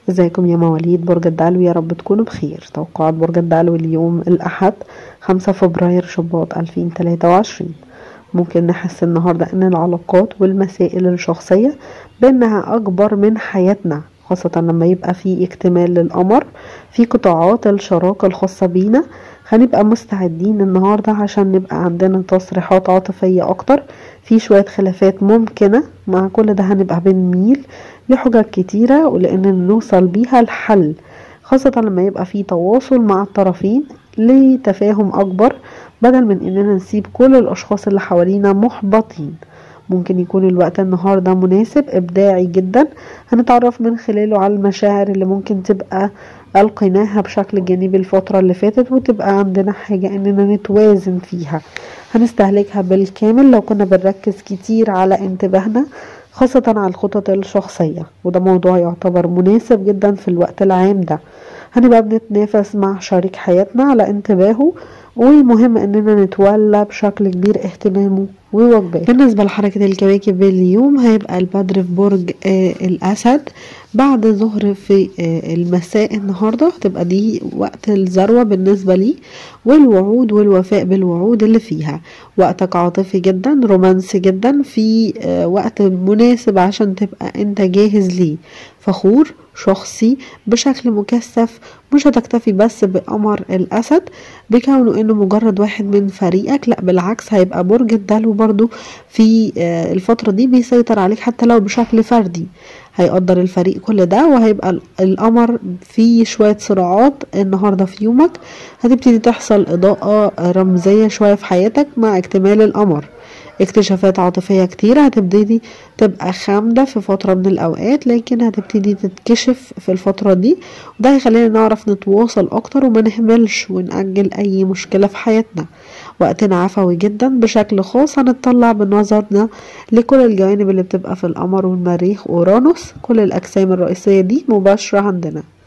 ازيكم يا مواليد برج الدلو يا رب تكونوا بخير توقعات برج الدلو اليوم الأحد خمسة فبراير شباط ألفين تلاتة وعشرين ممكن نحس النهاردة ان العلاقات والمسائل الشخصية بانها اكبر من حياتنا خاصة لما يبقى في اكتمال للقمر في قطاعات الشراكة الخاصة بينا هنبقى مستعدين النهاردة عشان نبقى عندنا تصريحات عاطفية اكتر في شوية خلافات ممكنة مع كل ده هنبقى بنميل لحجج كتيرة ولان نوصل بيها الحل خاصة لما يبقى في تواصل مع الطرفين لتفاهم اكبر بدل من اننا نسيب كل الاشخاص اللي حوالينا محبطين ممكن يكون الوقت النهاردة مناسب إبداعي جدا هنتعرف من خلاله على المشاعر اللي ممكن تبقى ألقيناها بشكل جانبي الفترة اللي فاتت وتبقى عندنا حاجة إننا نتوازن فيها هنستهلكها بالكامل لو كنا بنركز كتير على انتباهنا خاصة على الخطط الشخصية وده موضوع يعتبر مناسب جدا في الوقت العام ده هنبقى بنتنافس مع شريك حياتنا على انتباهه والمهم اننا نتولى بشكل كبير اهتمامه ووجبات بالنسبة لحركة الكواكب اليوم هيبقى البدر في برج آه الأسد بعد ظهر في آه المساء النهاردة هتبقى دي وقت الذروة بالنسبة لي والوعود والوفاء بالوعود اللي فيها وقتك عاطفي جدا رومانسي جدا في آه وقت مناسب عشان تبقى انت جاهز ليه فخور شخصي بشكل مكثف مش هتكتفي بس بقمر الأسد بكونه انه مجرد واحد من فريقك لا بالعكس هيبقى برج الدلو برضو في الفترة دي بيسيطر عليك حتى لو بشكل فردي هيقدر الفريق كل ده وهيبقى القمر فيه شوية صراعات النهاردة في يومك هتبتدي تحصل إضاءة رمزية شوية في حياتك مع اكتمال القمر اكتشافات عاطفية كتيرة هتبتدي تبقى خامدة في فترة من الأوقات لكن هتبتدي تتكشف في الفترة دي وده هيخلينا نعرف نتواصل أكتر وما نهملش ونأجل أي مشكلة في حياتنا وقتنا عفوي جدا بشكل خاص هنطلع بنظرنا لكل الجوانب اللي بتبقى في القمر والمريخ أورانوس كل الأجسام الرئيسية دي مباشرة عندنا